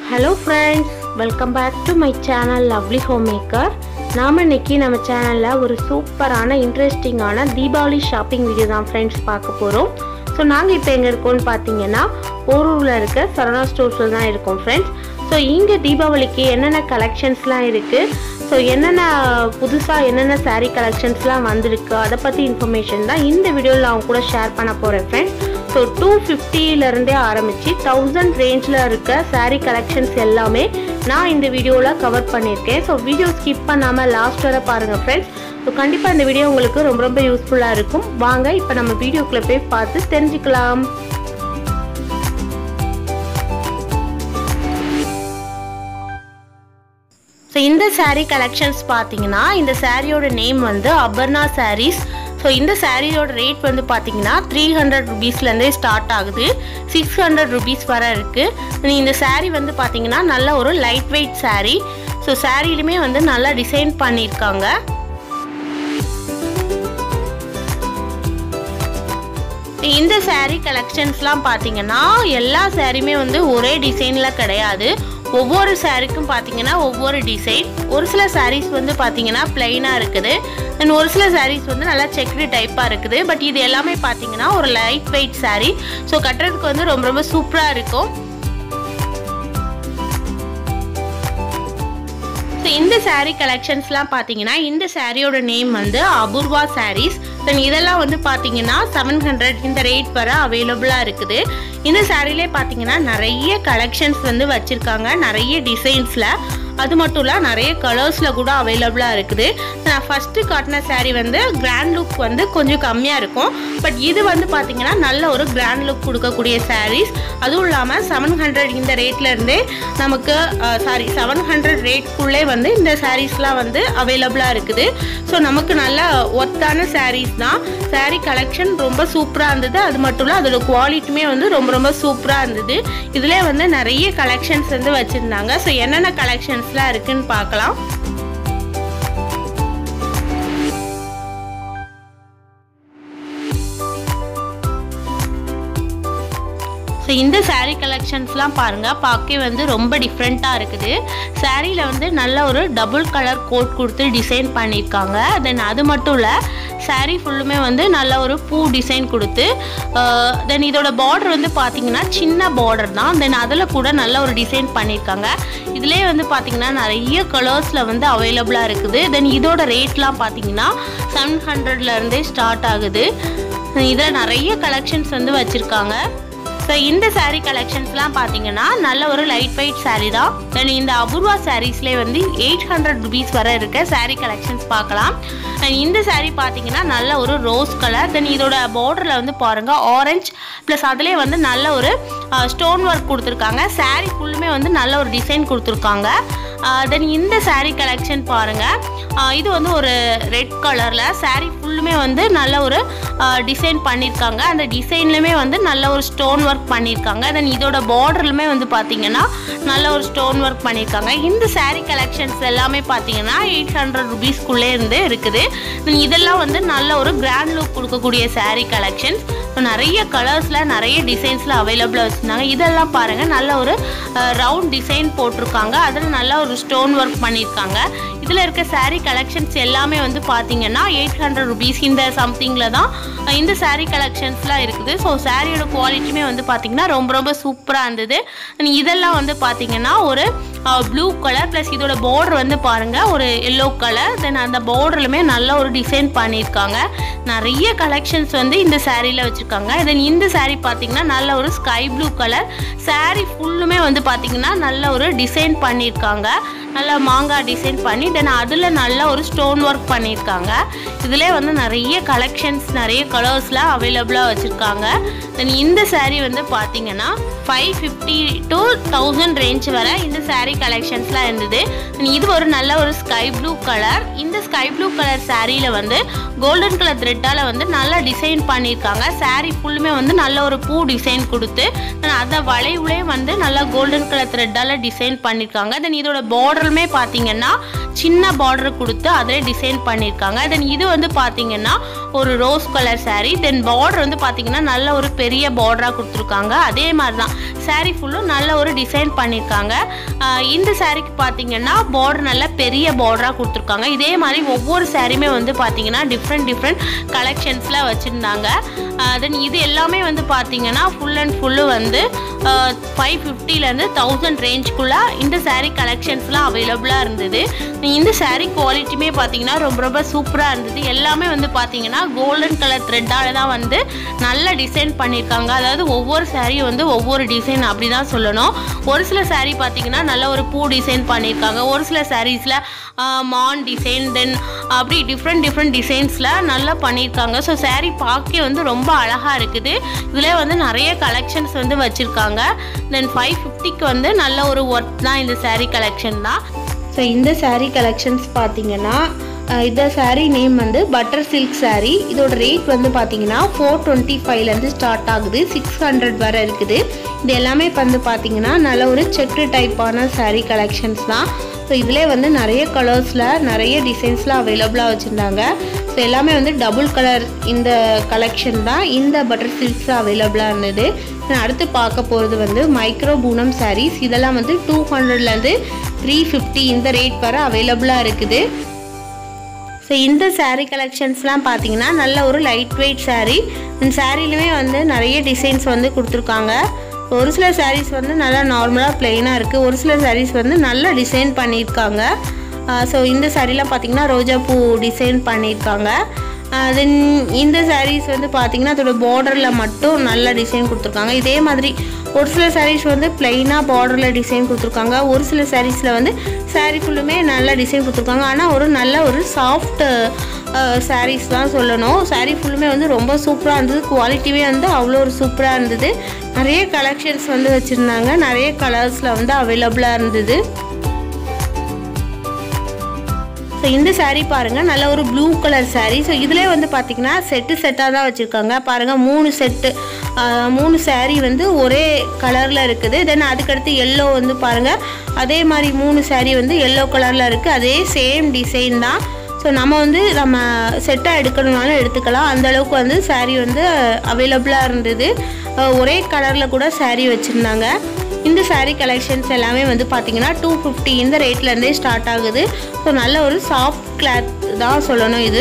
hello friends welcome back to my channel lovely home maker நாம் இன்னைக்கு நம்ம சேனலில் ஒரு சூப்பரான இன்ட்ரெஸ்டிங்கான தீபாவளி ஷாப்பிங் வீடியோ தான் ஃப்ரெண்ட்ஸ் பார்க்க போகிறோம் ஸோ நாங்கள் இப்போ எங்கே இருக்கோம்னு பார்த்தீங்கன்னா ஓரூரில் இருக்க சரவணா ஸ்டோர்ஸில் தான் இருக்கோம் ஃப்ரெண்ட்ஸ் ஸோ இங்கே தீபாவளிக்கு என்னென்ன கலெக்ஷன்ஸ்லாம் இருக்குது ஸோ என்னென்ன புதுசாக என்னென்ன saree கலெக்ஷன்ஸ்லாம் வந்திருக்கு அதை பற்றி இன்ஃபர்மேஷன் தான் இந்த வீடியோவில் அவங்க கூட ஷேர் பண்ண போகிறேன் ஃப்ரெண்ட்ஸ் ஸோ டூ ஃபிஃப்டிலேருந்தே ஆரம்பித்து தௌசண்ட் ரேஞ்சில் இருக்க saree கலெக்ஷன்ஸ் எல்லாமே நான் இந்த வீடியோவில் கவர் பண்ணியிருக்கேன் ஸோ வீடியோ ஸ்கிப் பண்ணாமல் லாஸ்ட் வரை பாருங்கள் ஃப்ரெண்ட்ஸ் ஸோ கண்டிப்பாக இந்த வீடியோ உங்களுக்கு ரொம்ப ரொம்ப யூஸ்ஃபுல்லாக இருக்கும் வாங்க இப்போ நம்ம வீடியோக்குள்ளே போய் பார்த்து தெரிஞ்சுக்கலாம் ஸோ இந்த saree கலெக்ஷன்ஸ் பார்த்தீங்கன்னா இந்த சாரியோட நேம் வந்து அபர்ணா sarees ஸோ இந்த சாரியோட ரேட் வந்து பார்த்தீங்கன்னா த்ரீ ஹண்ட்ரட் ருபீஸ்லேருந்தே ஸ்டார்ட் ஆகுது சிக்ஸ் ஹண்ட்ரட் ருபீஸ் வர இருக்குது இந்த saree வந்து பார்த்தீங்கன்னா நல்ல ஒரு லைட் வெயிட் saree ஸோ சாரிலுமே வந்து நல்லா டிசைன் பண்ணியிருக்காங்க இந்த saree கலெக்ஷன்ஸ்லாம் பார்த்தீங்கன்னா எல்லா சாரியுமே வந்து ஒரே டிசைனில் கிடையாது ஒவ்வொரு சாரிக்கும் பார்த்தீங்கன்னா ஒவ்வொரு டிசைன் ஒரு சில sarees வந்து பார்த்தீங்கன்னா பிளைனாக இருக்குது அண்ட் ஒரு சில sarees வந்து நல்லா செக்டு டைப்பாக இருக்குது பட் இது எல்லாமே பார்த்தீங்கன்னா ஒரு லைட் வெயிட் saree ஸோ கட்டுறதுக்கு வந்து ரொம்ப ரொம்ப சூப்பராக இருக்கும் ஸோ இந்த saree கலெக்ஷன்ஸ்லாம் பார்த்தீங்கன்னா இந்த சாரியோட நேம் வந்து அபூர்வா sarees தென் இதெல்லாம் வந்து பார்த்தீங்கன்னா செவன் ஹண்ட்ரட் இந்த ரேட் வர அவைலபிளாக இருக்குது இந்த சாரிலே பார்த்தீங்கன்னா நிறைய கலெக்ஷன்ஸ் வந்து வச்சுருக்காங்க நிறைய டிசைன்ஸில் அது மட்டும் இல்லை நிறைய கலர்ஸில் கூட அவைலபிளாக இருக்குது நான் ஃபஸ்ட்டு காட்டின saree வந்து கிராண்ட் லுக் வந்து கொஞ்சம் கம்மியாக இருக்கும் பட் இது வந்து பார்த்தீங்கன்னா நல்ல ஒரு கிராண்ட் லுக் கொடுக்கக்கூடிய sarees அதுவும் இல்லாமல் செவன் ஹண்ட்ரட் இந்த ரேட்லேருந்தே நமக்கு சாரி செவன் ஹண்ட்ரட் ரேட்குள்ளே வந்து இந்த சாரீஸ்லாம் வந்து அவைலபிளாக இருக்குது ஸோ நமக்கு நல்ல ஒர்த்தான sarees தான் saree கலெக்ஷன் ரொம்ப சூப்பராக இருந்தது அது மட்டும் இல்லை அதோட குவாலிட்டியுமே வந்து ரொம்ப ரொம்ப சூப்பராக இருந்தது இதிலே வந்து நிறைய கலெக்ஷன்ஸ் வந்து வச்சுருந்தாங்க ஸோ என்னென்ன கலெக்ஷன்ஸ்லாம் இருக்குன்னு பார்க்கலாம் ஸோ இந்த saree கலெக்ஷன்ஸ்லாம் பாருங்கள் பார்க்க வந்து ரொம்ப டிஃப்ரெண்ட்டாக இருக்குது சாரியில் வந்து நல்ல ஒரு டபுள் கலர் கோட் கொடுத்து டிசைன் பண்ணியிருக்காங்க தென் அது மட்டும் இல்லை saree ஃபுல்லுமே வந்து நல்ல ஒரு பூ டிசைன் கொடுத்து தென் இதோட பார்டர் வந்து பார்த்தீங்கன்னா சின்ன பார்டர் தான் தென் அதில் கூட நல்ல ஒரு டிசைன் பண்ணியிருக்காங்க இதிலே வந்து பார்த்தீங்கன்னா நிறைய கலர்ஸில் வந்து அவைலபிளாக இருக்குது தென் இதோட ரேட்லாம் பார்த்தீங்கன்னா செவன் ஹண்ட்ரட்லேருந்தே ஸ்டார்ட் ஆகுது இதில் நிறைய கலெக்ஷன்ஸ் வந்து வச்சுருக்காங்க ஸோ இந்த saree கலெக்ஷன்ஸ்லாம் பார்த்தீங்கன்னா நல்ல ஒரு லைட் வெயிட் saree தான் தென் இந்த அபூர்வா சாரீஸ்லேயே வந்து எயிட் ஹண்ட்ரட் ருபீஸ் வர இருக்க saree கலெக்ஷன்ஸ் பார்க்கலாம் அண்ட் இந்த saree பார்த்தீங்கன்னா நல்ல ஒரு ரோஸ் கலர் தென் இதோட பார்டரில் வந்து பாருங்கள் ஆரஞ்ச் ப்ளஸ் அதுலேயே வந்து நல்ல ஒரு ஸ்டோன் ஒர்க் கொடுத்துருக்காங்க saree ஃபுல்லுமே வந்து நல்ல ஒரு டிசைன் கொடுத்துருக்காங்க தென் இந்த saree கலெக்ஷன் பாருங்கள் இது வந்து ஒரு ரெட் கலரில் saree ஃபுல்லுமே வந்து நல்ல ஒரு டிசைன் பண்ணியிருக்காங்க அந்த டிசைன்லையுமே வந்து நல்ல ஒரு ஸ்டோன் ஒர்க் பண்ணியிருக்காங்க தென் இதோட பார்டர்லுமே வந்து பார்த்தீங்கன்னா நல்ல ஒரு ஸ்டோன் ஒர்க் பண்ணியிருக்காங்க இந்த saree கலெக்ஷன்ஸ் எல்லாமே பார்த்தீங்கன்னா எயிட் ஹண்ட்ரட் ருபீஸ்க்குள்ளே இருந்து இருக்குது Then இதெல்லாம் வந்து நல்ல ஒரு கிராண்ட் லுக் கொடுக்கக்கூடிய saree கலெக்ஷன்ஸ் நிறைய கலர்ஸில் நிறைய டிசைன்ஸில் அவைலபிளாக வச்சுருந்தாங்க இதெல்லாம் பாருங்கள் நல்ல ஒரு ரவுண்ட் டிசைன் போட்டிருக்காங்க அதில் நல்ல ஒரு ஸ்டோன் ஒர்க் பண்ணியிருக்காங்க இதில் இருக்க saree கலெக்ஷன்ஸ் எல்லாமே வந்து பார்த்தீங்கன்னா எயிட் ஹண்ட்ரட் ருபீஸ் இந்த சம்திங்கில் தான் இந்த saree கலெக்ஷன்ஸ்லாம் இருக்குது ஸோ சாரியோட குவாலிட்டியுமே வந்து பார்த்தீங்கன்னா ரொம்ப ரொம்ப சூப்பராக இருந்தது இதெல்லாம் வந்து பார்த்தீங்கன்னா ஒரு ப்ளூ கலர் ப்ளஸ் இதோட பார்டர் வந்து பாருங்கள் ஒரு எல்லோ கலர் தென் அந்த பார்டர்லுமே நல்ல ஒரு டிசைன் பண்ணியிருக்காங்க நிறைய கலெக்ஷன்ஸ் வந்து இந்த சாரியில் வச்சுருக்காங்க தென் இந்த saree பார்த்தீங்கன்னா நல்ல ஒரு ஸ்கை ப்ளூ கலர் saree ஃபுல்லுமே வந்து பார்த்தீங்கன்னா நல்ல ஒரு டிசைன் பண்ணியிருக்காங்க நல்ல மாங்காய் டிசைன் பண்ணி தென் அதில் நல்ல ஒரு ஸ்டோன் ஒர்க் பண்ணியிருக்காங்க இதிலே வந்து நிறைய கலெக்ஷன்ஸ் நிறைய கலர்ஸில் அவைலபிளாக வச்சுருக்காங்க தென் இந்த saree வந்து பார்த்தீங்கன்னா five fifty to thousand range வரை இந்த saree கலெக்ஷன்ஸ்லாம் இருந்தது Then இது ஒரு நல்ல ஒரு ஸ்கை ப்ளூ கலர் இந்த ஸ்கை ப்ளூ கலர் சாரியில் வந்து கோல்டன் கலர் த்ரெட்டால் வந்து நல்லா டிசைன் பண்ணியிருக்காங்க saree ஃபுல்லுமே வந்து நல்ல ஒரு பூ டிசைன் கொடுத்து then அதை வளைவுலே வந்து நல்லா கோல்டன் கலர் த்ரெட்டால் டிசைன் பண்ணியிருக்காங்க தென் இதோட பார்டருமே பார்த்தீங்கன்னா சின்ன பார்டர் கொடுத்து அதிலே டிசைன் பண்ணியிருக்காங்க தென் இது வந்து பார்த்தீங்கன்னா ஒரு rose colour saree then border வந்து பார்த்தீங்கன்னா நல்ல ஒரு பெரிய பார்டராக கொடுத்துருக்காங்க அதே மாதிரி தான் saree ஃபுல்லும் நல்ல ஒரு டிசைன் பண்ணியிருக்காங்க ஆஹ் இந்த சாரீக்கு பார்த்தீங்கன்னா பார்டர் நல்ல பெரிய பார்டராக கொடுத்துருக்காங்க இதே மாதிரி ஒவ்வொரு சாரியுமே வந்து பார்த்தீங்கன்னா டிஃப்ரெண்ட் டிஃப்ரெண்ட் கலெக்ஷன்ஸில் வச்சுருந்தாங்க தென் இது எல்லாமே வந்து பார்த்தீங்கன்னா ஃபுல் அண்ட் ஃபுல்லு வந்து ஃபைவ் ஃபிஃப்டிலேருந்து தௌசண்ட் ரேஞ்சுக்குள்ளே இந்த saree கலெக்ஷன்ஸ்லாம் அவைலபிளாக இருந்தது இந்த saree குவாலிட்டியுமே பார்த்தீங்கன்னா ரொம்ப ரொம்ப சூப்பராக இருந்தது எல்லாமே வந்து பார்த்தீங்கன்னா கோல்டன் கலர் த்ரெட்டால தான் வந்து நல்ல டிசைன் பண்ணியிருக்காங்க அதாவது ஒவ்வொரு சாரியும் வந்து ஒவ்வொரு டிசைன் அப்படி தான் சொல்லணும் ஒரு சில saree பார்த்தீங்கன்னா நல்ல ஒரு பூ டிசைன் பண்ணியிருக்காங்க ஒரு சில சாரீஸில் மான் டிசைன் தென் அப்படி டிஃப்ரெண்ட் டிஃப்ரெண்ட் டிசைன்ஸில் நல்லா பண்ணியிருக்காங்க ஸோ saree பார்க்க வந்து ரொம்ப அழகாக இருக்குது இதில் வந்து நிறைய கலெக்ஷன்ஸ் வந்து வச்சுருக்காங்க தென் ஃபைவ் ஃபிஃப்டிக்கு வந்து நல்ல ஒரு ஒர்க் தான் இந்த saree கலெக்ஷன் தான் ஸோ இந்த saree கலெக்ஷன்ஸ் பார்த்தீங்கன்னா அஹ் இந்த saree நேம் வந்து பட்டர் சில்க் saree இதோட ரேட் வந்து பார்த்தீங்கன்னா ஃபோர் டுவெண்ட்டி ஃபைவ்லேருந்து ஸ்டார்ட் ஆகுது சிக்ஸ் ஹண்ட்ரட் வரை இருக்குது இது எல்லாமே இப்போ வந்து பார்த்தீங்கன்னா நல்ல ஒரு செக்கு டைப்பான saree கலெக்ஷன்ஸ் தான் ஸோ இதிலே வந்து நிறைய கலர்ஸில் நிறைய டிசைன்ஸில் அவைலபிளாக வச்சுருந்தாங்க ஸோ எல்லாமே வந்து டபுள் கலர் இந்த கலெக்ஷன் தான் இந்த பட்டர் சில்க்ஸில் அவைலபிளாக இருந்தது நான் அடுத்து பார்க்க போகிறது வந்து மைக்ரோ பூனம் sarees இதெல்லாம் வந்து டூ ஹண்ட்ரட்லேருந்து த்ரீ ஃபிஃப்டி இந்த ரேட் வரை அவைலபிளாக இருக்குது ஸோ இந்த saree கலெக்ஷன்ஸ்லாம் பார்த்தீங்கன்னா நல்ல ஒரு லைட் வெயிட் saree இந்த சாரீலுமே வந்து நிறைய டிசைன்ஸ் வந்து கொடுத்துருக்காங்க ஒரு சில sarees வந்து நல்லா நார்மலாக பிளெயினாக இருக்குது ஒரு சில sarees வந்து நல்ல டிசைன் பண்ணியிருக்காங்க ஸோ இந்த சாரீலாம் பார்த்தீங்கன்னா ரோஜா பூ டிசைன் பண்ணியிருக்காங்க தென் இந்த sarees வந்து பார்த்தீங்கன்னா அதோட பார்டரில் மட்டும் நல்ல டிசைன் கொடுத்துருக்காங்க இதே மாதிரி ஒரு சில sarees வந்து பிளெயினாக பார்டரில் டிசைன் கொடுத்துருக்காங்க ஒரு சில sareesல வந்து saree ஃபுல்லுமே நல்ல டிசைன் கொடுத்துருக்காங்க ஆனால் ஒரு நல்ல ஒரு சாஃப்ட் sarees தான் சொல்லணும் saree ஃபுல்லுமே வந்து ரொம்ப சூப்பராக இருந்தது குவாலிட்டியே வந்து அவ்வளோ ஒரு சூப்பராக இருந்தது நிறைய கலெக்ஷன்ஸ் வந்து வச்சுருந்தாங்க நிறைய கலர்ஸில் வந்து அவைலபிளாக இருந்தது ஸோ இந்த saree பாருங்கள் நல்ல ஒரு ப்ளூ கலர் saree ஸோ இதிலே வந்து பார்த்தீங்கன்னா செட்டு செட்டாக தான் வச்சுருக்காங்க பாருங்கள் மூணு செட்டு மூணு saree வந்து ஒரே கலரில் இருக்குது தென் அதுக்கடுத்து எல்லோ வந்து பாருங்கள் அதே மாதிரி மூணு saree வந்து எல்லோ கலரில் இருக்குது அதே சேம் டிசைன் தான் ஸோ நம்ம வந்து நம்ம செட்டாக எடுக்கணும்னாலும் எடுத்துக்கலாம் அந்த அளவுக்கு வந்து saree வந்து அவைலபிளாக இருந்தது அஹ் ஒரே கலரில் கூட saree வச்சுருந்தாங்க இந்த saree கலெக்ஷன்ஸ் எல்லாமே வந்து பார்த்தீங்கன்னா டூ ஃபிஃப்டி இந்த ரேட்லேருந்தே ஸ்டார்ட் ஆகுது ஸோ நல்ல ஒரு சாஃப்ட் கிளாத் தான் சொல்லணும் இது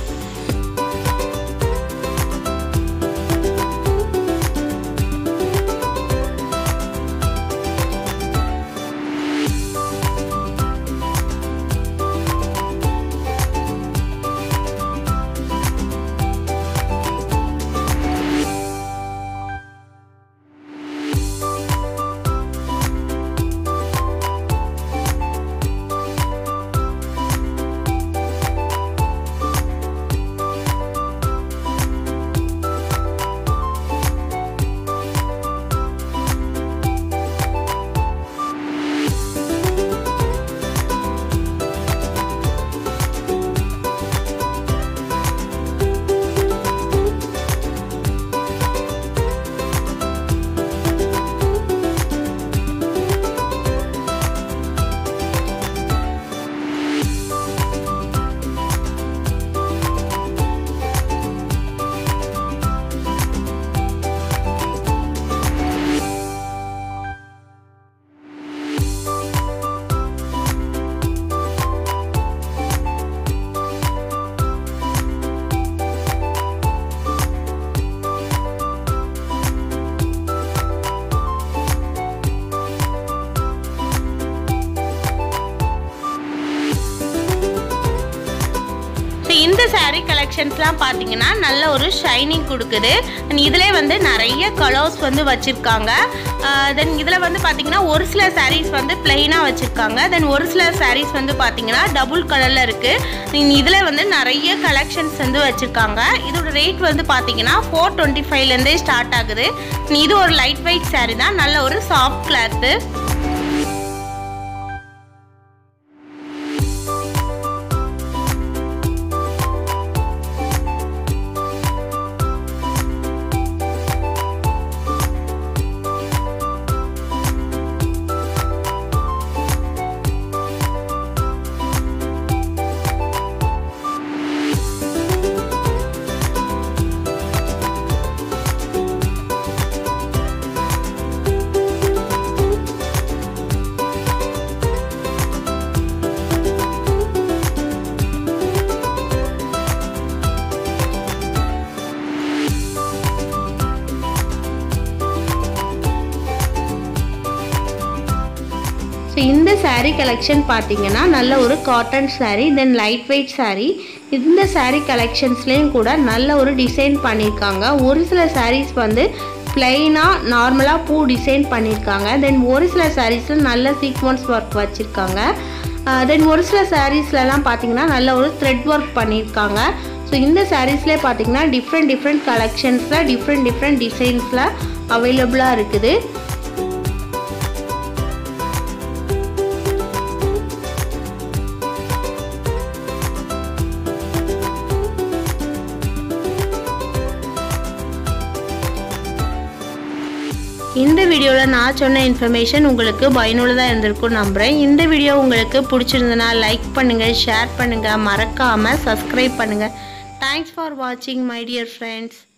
ஸோ இந்த saree கலெக்ஷன்ஸ்லாம் பார்த்தீங்கன்னா நல்ல ஒரு ஷைனிங் கொடுக்குது அண்ட் இதிலே வந்து நிறைய கலர்ஸ் வந்து வச்சுருக்காங்க தென் இதில் வந்து பார்த்தீங்கன்னா ஒரு சில sarees வந்து பிளெயினாக வச்சுருக்காங்க தென் ஒரு சில sarees வந்து பார்த்தீங்கன்னா டபுள் கலரில் இருக்குது இதில் வந்து நிறைய கலெக்ஷன்ஸ் வந்து வச்சுருக்காங்க இதோட ரேட் வந்து பார்த்தீங்கன்னா ஃபோர் டுவெண்ட்டி ஃபைவ்லேருந்தே ஸ்டார்ட் ஆகுது இது ஒரு லைட் வெயிட் saree தான் நல்ல ஒரு சாஃப்ட் கிளாத்து ஸோ ஸோ இந்த saree கலெக்ஷன் பார்த்தீங்கன்னா நல்ல ஒரு cotton saree then light weight saree இந்த saree கலெக்ஷன்ஸ்லேயும் கூட நல்ல ஒரு டிசைன் பண்ணியிருக்காங்க ஒரு சில sarees வந்து பிளெயினாக நார்மலாக பூ டிசைன் பண்ணியிருக்காங்க தென் ஒரு சில சாரீஸில் நல்ல சீக்வன்ஸ் ஒர்க் வச்சுருக்காங்க தென் ஒரு சில சாரீஸ்லலாம் பார்த்தீங்கன்னா நல்ல ஒரு த்ரெட் ஒர்க் பண்ணியிருக்காங்க ஸோ இந்த சாரீஸ்லேயே பார்த்தீங்கன்னா டிஃப்ரெண்ட் டிஃப்ரெண்ட் கலெக்ஷன்ஸில் டிஃப்ரெண்ட் டிஃப்ரெண்ட் டிசைன்ஸில் அவைலபிளாக இருக்குது இந்த வீடியோவில் நான் சொன்ன இன்ஃபர்மேஷன் உங்களுக்கு பயனுள்ளதாக இருந்திருக்கும் நம்புகிறேன் இந்த வீடியோ உங்களுக்கு பிடிச்சிருந்தனா லைக் பண்ணுங்கள் ஷேர் பண்ணுங்கள் மறக்காமல் சப்ஸ்கிரைப் பண்ணுங்கள் தேங்க்ஸ் ஃபார் வாட்சிங் மை டியர் ஃப்ரெண்ட்ஸ்